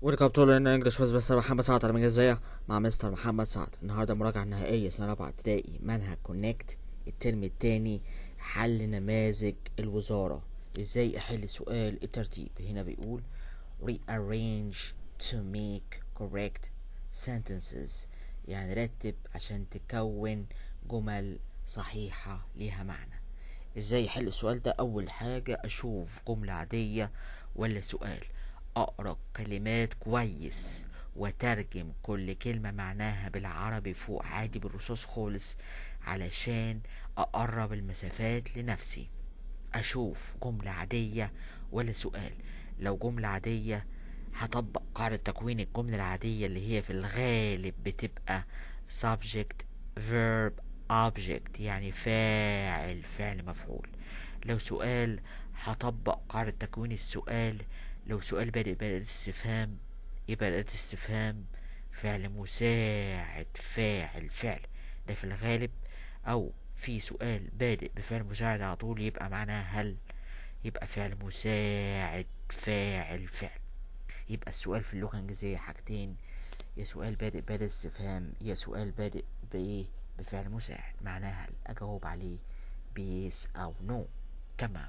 ويلكم تو لان انجلش بس بس محمد سعد على الجزائر مع مستر محمد سعد النهارده مراجعه نهائيه سنه رابعه ابتدائي منهج كونكت الترم التاني حل نماذج الوزاره ازاي احل سؤال الترتيب هنا بيقول rearrange to make correct sentences يعني رتب عشان تكون جمل صحيحة ليها معنى ازاي احل السؤال ده اول حاجة اشوف جملة عادية ولا سؤال اقرا كلمات كويس وترجم كل كلمة معناها بالعربي فوق عادي بالرصاص خالص علشان اقرب المسافات لنفسي اشوف جملة عادية ولا سؤال لو جملة عادية هطبق قاعدة تكوين الجملة العادية اللي هي في الغالب بتبقى subject verb object يعني فاعل فعل مفعول لو سؤال هطبق قاعدة تكوين السؤال لو سؤال بادئ بأداة استفهام يبقى أداة استفهام فعل مساعد فاعل فعل ده في الغالب أو في سؤال بادئ بفعل مساعد على طول يبقى معناه هل يبقى فعل مساعد فاعل فعل يبقى السؤال في اللغة الإنجليزية حاجتين يا سؤال بادئ بأداة استفهام يا سؤال بادئ بإيه بفعل مساعد معناه هل أجاوب عليه بيس أو نو تمام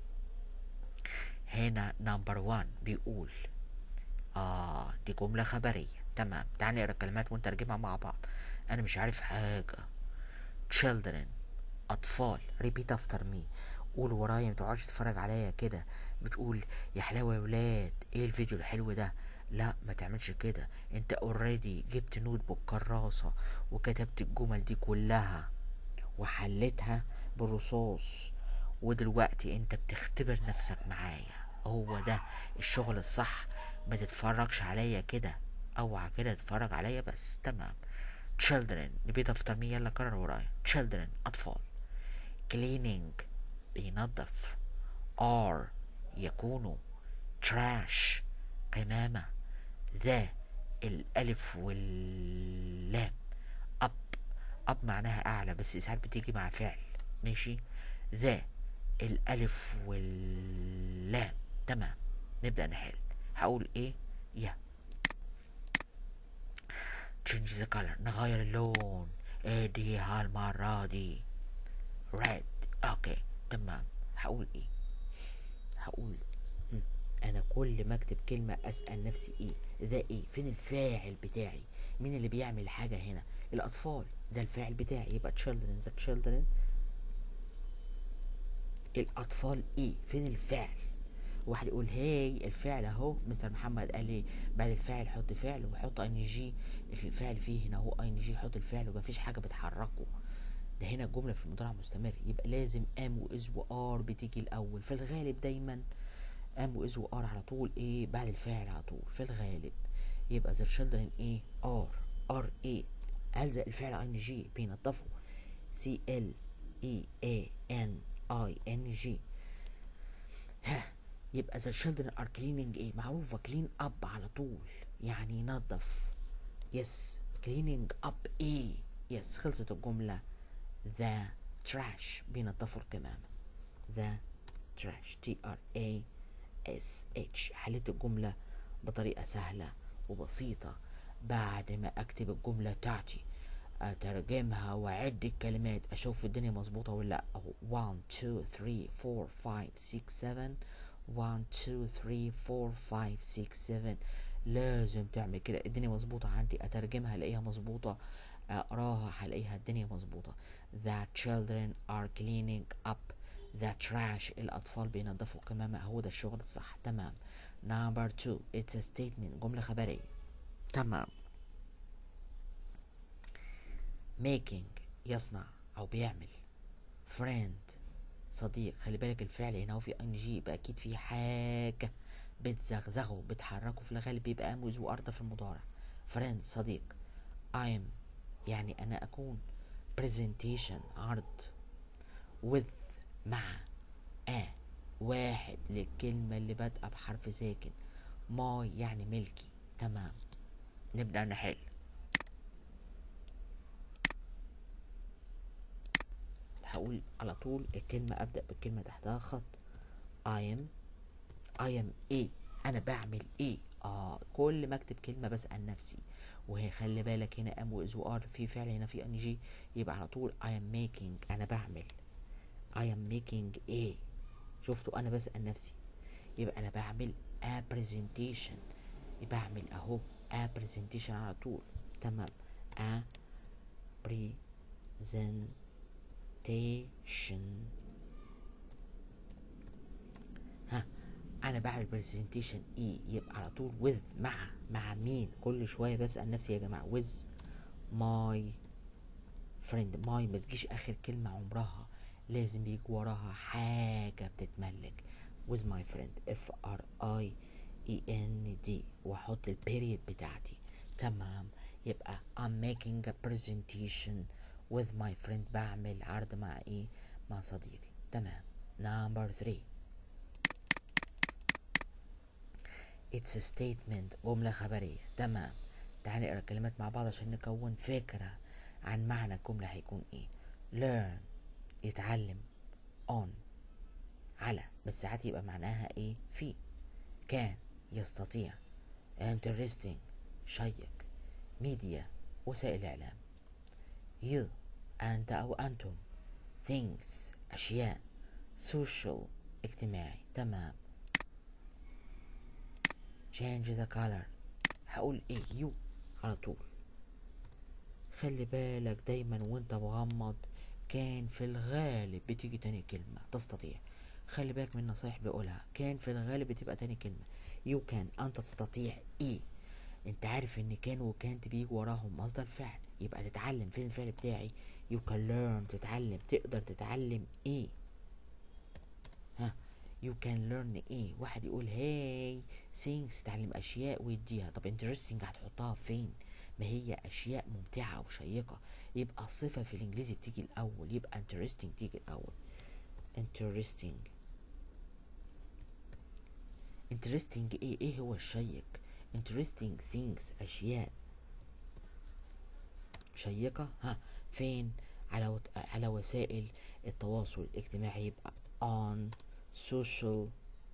هنا نمبر وان بيقول آه دي جملة خبرية تمام تعال نقرا الكلمات ونترجمها مع بعض أنا مش عارف حاجة children أطفال repeat after me قول ورايا متقعدش تتفرج عليا كده بتقول يا حلاوة يا ولاد ايه الفيديو الحلو ده لا ما تعملش كده انت اوريدي جبت نوت بوك كراسة وكتبت الجمل دي كلها وحلتها بالرصاص ودلوقتي انت بتختبر نفسك معايا هو ده الشغل الصح ما تتفرجش عليا كده اوعى كده تتفرج عليا بس تمام children نبيت افتر مي يلا كرر ورايا children اطفال cleaning بينظف are يكونوا trash قمامة ذا الألف واللام أب أب معناها أعلى بس ساعات بتيجي مع فعل ماشي ذا الألف واللام تمام نبدأ نحل هقول إيه يا change the color نغير اللون ايه دي هالمرة دي red اوكي تمام هقول ايه هقول هم. انا كل ما اكتب كلمة اسأل نفسي ايه ده ايه فين الفاعل بتاعي مين اللي بيعمل الحاجة هنا الاطفال ده الفاعل بتاعي يبقى children the children الاطفال ايه فين الفعل واحد يقول هاي الفعل اهو مستر محمد قال لي بعد الفعل حط فعل وحط ان جي الفعل فيه هنا اهو ان جي حط الفعل ومفيش حاجه بتحركه ده هنا الجمله في المضارع مستمر يبقى لازم ام واز وار بتيجي الاول في الغالب دايما ام واز وار على طول ايه بعد الفاعل على طول في الغالب يبقى the children ايه ار ار ايه الزق الفعل ان جي بينضفوا سي ال اي اي ان اي ان جي ها يبقى the children are cleaning ايه معروفة clean up على طول يعني ينظف يس cleaning up ايه يس خلصت الجملة the trash بينظفوا الكمامة the trash T R A S H حليت الجملة بطريقة سهلة وبسيطة بعد ما اكتب الجملة بتاعتي اترجمها واعد الكلمات اشوف الدنيا مظبوطه ولا لا اهو 1 2 3 4 5 6 7 1 2 3 4 5 6 7 لازم تعمل كده الدنيا مظبوطه عندي اترجمها الاقيها مظبوطه اقراها هلاقيها الدنيا مظبوطه the children are cleaning up the trash الاطفال بينظفوا الكمامه هو ده الشغل الصح تمام number 2 it's a statement جمله خبريه تمام making يصنع او بيعمل friend صديق خلي بالك الفعل هنا هو في ان جي يبقى اكيد في حاجه بتزغزغه بتحركه في الغالب بيبقى اموز وارض في المضارع friend صديق I'm يعني انا اكون presentation عرض with مع a واحد للكلمة اللي بادئة بحرف ساكن ماي يعني ملكي تمام نبدأ نحل هقول على طول الكلمة أبدأ بالكلمة تحتها خط I am I am إيه أنا بعمل إيه اه كل ما اكتب كلمه بسال نفسي وهي خلي بالك هنا ام واز وار في فعل هنا في ان جي يبقى على طول I am making انا بعمل I am making ايه شفتوا انا بسال نفسي يبقى انا بعمل a presentation بعمل اهو a presentation على طول تمام a presentation ها انا بعمل برزنتيشن اي يبقى على طول with مع مع مين كل شويه بسال نفسي يا جماعه with my friend my ما تجيش اخر كلمه عمرها لازم يجي وراها حاجه بتتملك with my friend f r i e n d واحط البيريد بتاعتي تمام يبقى I'm making a presentation with my friend بعمل عرض مع ايه مع صديقي تمام number 3 It's a statement جملة خبرية تمام تعال نقرا الكلمات مع بعض عشان نكون فكرة عن معنى الجملة هيكون ايه learn يتعلم on على بس ساعات يبقى معناها ايه في كان يستطيع interesting شيق ميديا وسائل اعلام you انت او انتم things اشياء social اجتماعي تمام change the color هقول ايه يو على طول خلي بالك دايما وانت مغمض كان في الغالب بتيجي تاني كلمة تستطيع خلي بالك من النصايح بقولها كان في الغالب بتبقى تاني كلمة يو كان انت تستطيع ايه انت عارف ان كان وكانت بيجي وراهم مصدر فعل يبقى تتعلم فين الفعل بتاعي you can learn تتعلم تقدر تتعلم ايه ها you can learn ايه واحد يقول هاي things تتعلم اشياء ويديها طب interesting هتحطها فين ما هي اشياء ممتعة او شيقة يبقى الصفة في الانجليزي بتيجي الاول يبقى interesting تيجي الاول interesting interesting ايه ايه هو الشيق interesting things اشياء شيقة ها فين على وت... على وسائل التواصل الاجتماعي يبقى on social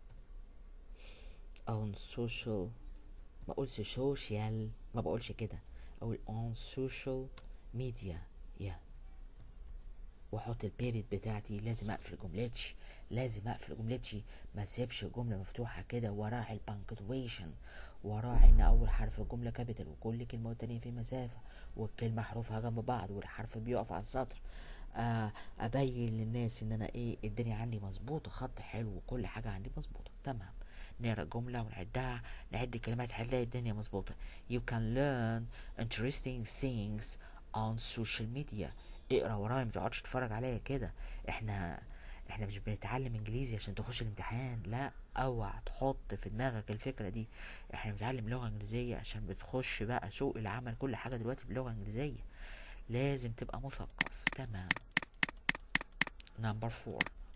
on social ما اقولش social ما بقولش كده اقول on social media yeah. واحط البيريد بتاعتي لازم اقفل جملتي لازم اقفل جملتي ما سيبش الجمله مفتوحه كده وراعي البانكتويشن وراعي ان اول حرف الجمله كابيتال وكل كلمه والتانية في مسافه والكلمه حروفها جنب بعض والحرف بيقف على السطر آه ابين للناس ان انا ايه الدنيا عندي مظبوطه خط حلو وكل حاجه عندي مظبوطه تمام نقرا الجملة ونعدها نعد الكلمات هنلاقي الدنيا مظبوطة You can learn interesting things on social media اقرا ورايا ما تقعدش تتفرج عليا كده احنا احنا مش بنتعلم انجليزي عشان تخش الامتحان لا اوعى تحط في دماغك الفكرة دي احنا بنتعلم لغة انجليزية عشان بتخش بقى سوق العمل كل حاجة دلوقتي بلغة انجليزية لازم تبقى مثقف تمام نمبر فور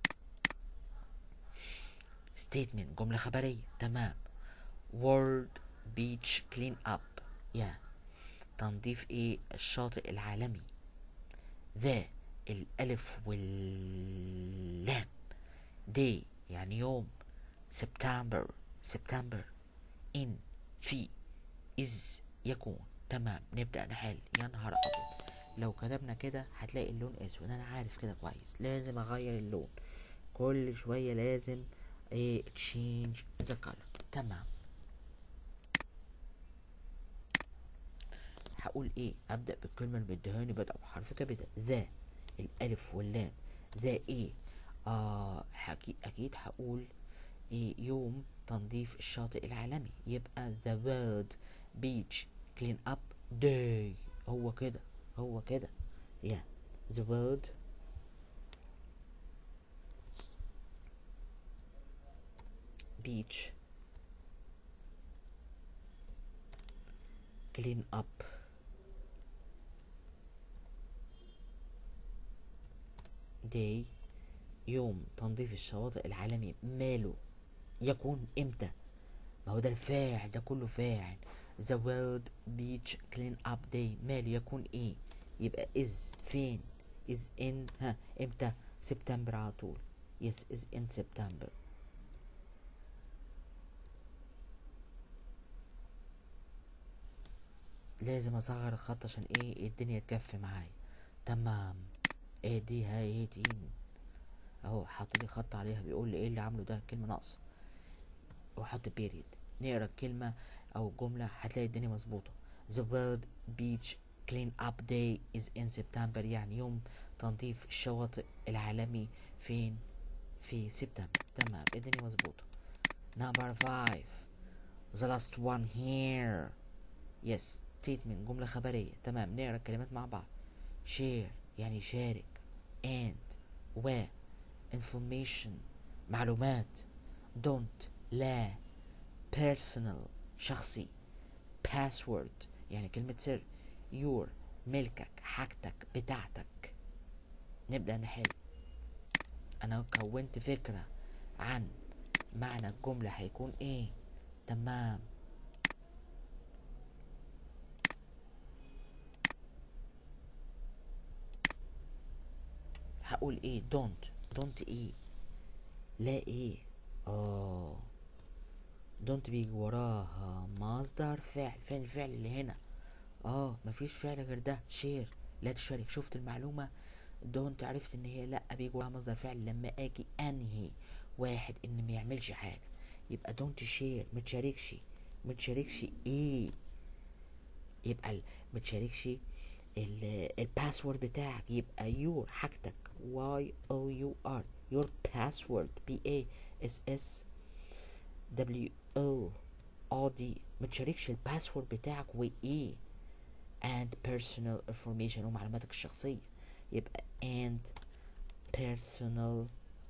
statement جملة خبرية تمام world beach clean up يا تنظيف ايه الشاطئ العالمي ذا الألف واللام day يعني يوم سبتمبر سبتمبر إن في إز يكون تمام نبدأ نحل يا نهار أبيض لو كتبنا كده هتلاقي اللون أسود أنا عارف كده كويس لازم أغير اللون كل شوية لازم ايه change the color تمام هقول ايه ابدا بالكلمه اللي مديهاني بدأ بحرف كابيتال ذا الالف واللام ذا ايه آه حكي اكيد هقول ايه يوم تنظيف الشاطئ العالمي يبقى the world beach clean up day هو كده هو كده yeah the world beach clean up day يوم تنظيف الشواطئ العالمي ماله يكون امتى ما هو ده الفاعل ده كله فاعل the world beach clean up day ماله يكون ايه يبقى is فين is in ها امتى سبتمبر على طول yes is in September لازم اصغر الخط عشان ايه الدنيا تكفي معايا تمام ايه دي هاي دي اهو حاط لي خط عليها بيقول لي ايه اللي عامله ده كلمه ناقصه واحط بيريد نقرا الكلمه او الجمله هتلاقي الدنيا مظبوطه The World Beach Clean Up Day is in September يعني يوم تنظيف الشواطئ العالمي فين في سبتمبر تمام الدنيا مظبوطه Number five The last one here Yes statement جملة خبرية تمام نقرا الكلمات مع بعض share يعني شارك and و information معلومات don't لا personal شخصي password يعني كلمة سر your ملكك حاجتك بتاعتك نبدأ نحل أنا كونت فكرة عن معنى الجملة هيكون ايه تمام هقول ايه don't don't ايه لا ايه اه don't بيجي وراها مصدر فعل فين الفعل اللي هنا اه مفيش فعل غير ده شير لا تشارك شفت المعلومة دونت عرفت ان هي لا بيجي وراها مصدر فعل لما اجي انهي واحد ان ما يعملش حاجة يبقى دونت شير متشاركش متشاركش ايه يبقى ال- متشاركش ال- الباسورد بتاعك يبقى يور حاجتك y o u r your password p a s s w o r d متشاركش الباسورد بتاعك وايه and personal information ومعلوماتك الشخصية يبقى and personal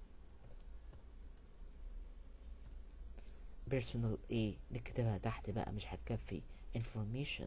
personal ايه نكتبها تحت بقى مش هتكفي information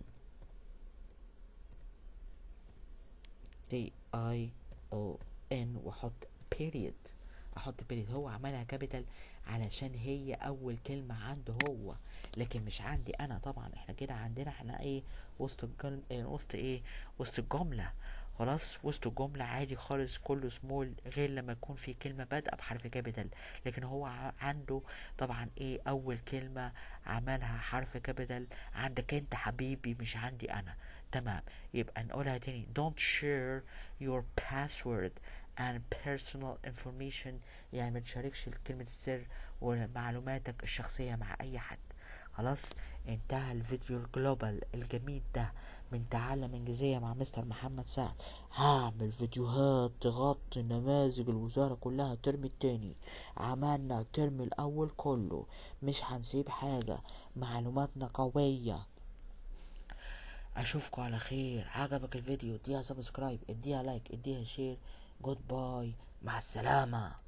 T I O N واحط period احط period هو عملها كابيتال علشان هي اول كلمة عنده هو لكن مش عندي انا طبعا احنا كده عندنا احنا ايه وسط الجملة إيه وسط ايه وسط الجملة خلاص وسط الجملة عادي خالص كله سمول غير لما يكون في كلمة بادئة بحرف كابيتال لكن هو ع- عنده طبعا ايه اول كلمة عملها حرف كابيتال عندك انت حبيبي مش عندي انا تمام يبقى نقولها تاني don't share your password and personal information يعني ما تشاركش كلمة السر ومعلوماتك الشخصية مع أي حد خلاص انتهى الفيديو الجلوبال الجميل ده من تعلم انجليزية مع مستر محمد سعد هعمل فيديوهات تغطي نماذج الوزارة كلها الترم التاني عملنا الترم الأول كله مش هنسيب حاجة معلوماتنا قوية اشوفكم على خير عجبك الفيديو اديها سبسكرايب اديها لايك اديها شير جود باي مع السلامه